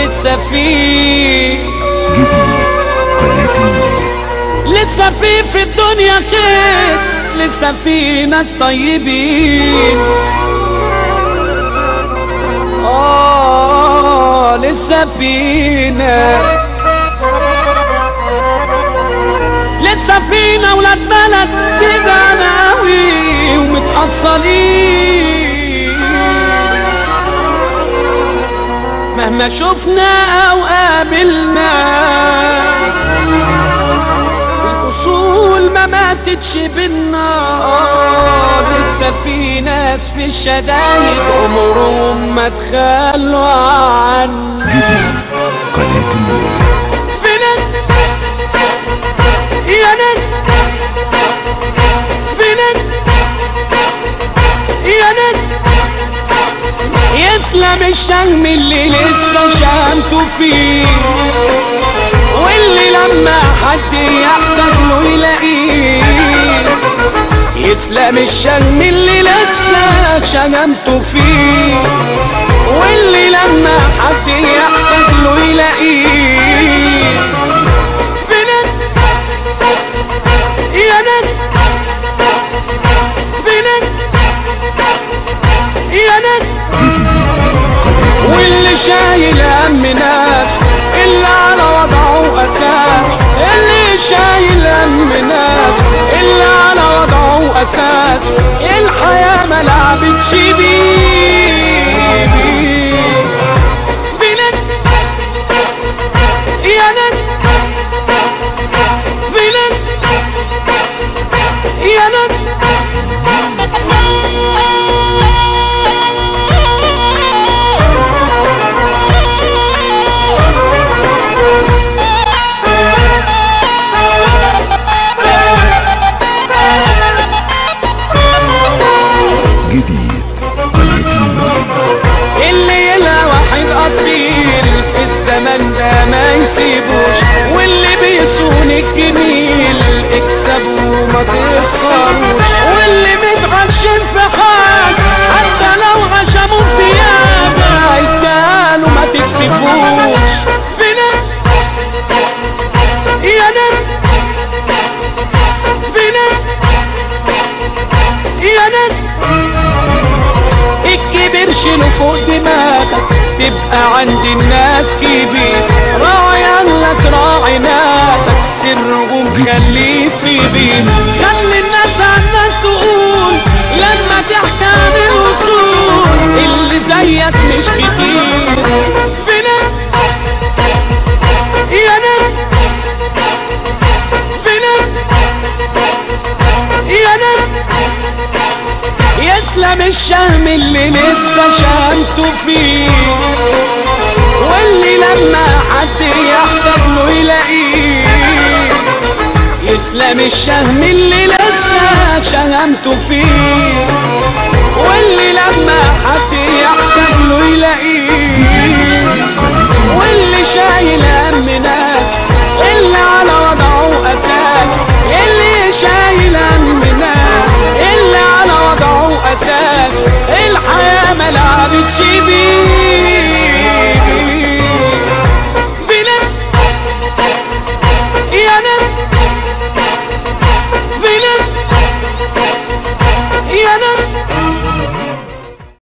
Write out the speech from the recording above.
لسه في جديد قناة النور لسه في في الدنيا خير لسه في ناس طيبين آه لسه فينا لسه فينا ولاد بلد كده ناوي ومتأصلين مهما شفنا أو قابلنا الأصول ما ماتتش بينا آه لسه في ناس في الشدايد عمرهم ما تخلوا عنا جديد قناة النور في ناس يا ناس في ناس يا ناس يسلم الشهم اللي لسه شامته فيه واللي لما حد يحتاج له يلاقيه يسلم الشم اللي لسه شجمته فيه واللي لما حد يحتاج له يلاقيه في ناس يا ناس في ناس يا ناس واللي شايل هم ناس اللي على وضعه اساس اللي شايل هم ناس اللي على وضعه اساس الحياه ما لعبتش بيه في ناس يا ناس في ناس يا ناس جديد قناة النور اللي يلا واحد اصيل في الزمن ده ما يسيبوش واللي بيصون الجميل اكسبوا ما تخسروش واللي متغشم في حاجة حتى لو غشموا بزيادة يتقالوا ما تكسفوش في ناس يا ناس في ناس يا ناس الكبير شيله فوق دماغك تبقى عند الناس كبير راعي لك راعي ناسك سرهم خليه في بيت خلي الناس عنك تقول لما تحكي عن الوصول اللي زيك مش كتير في ناس يا ناس في ناس يا ناس يسلم الشهم اللي لسه شامته فيه واللي لما حد يحتاج له يلاقيه يسلم الشهم اللي لسه شهمته فيه واللي لما حد يحتاج له يلاقيه واللي شايل هم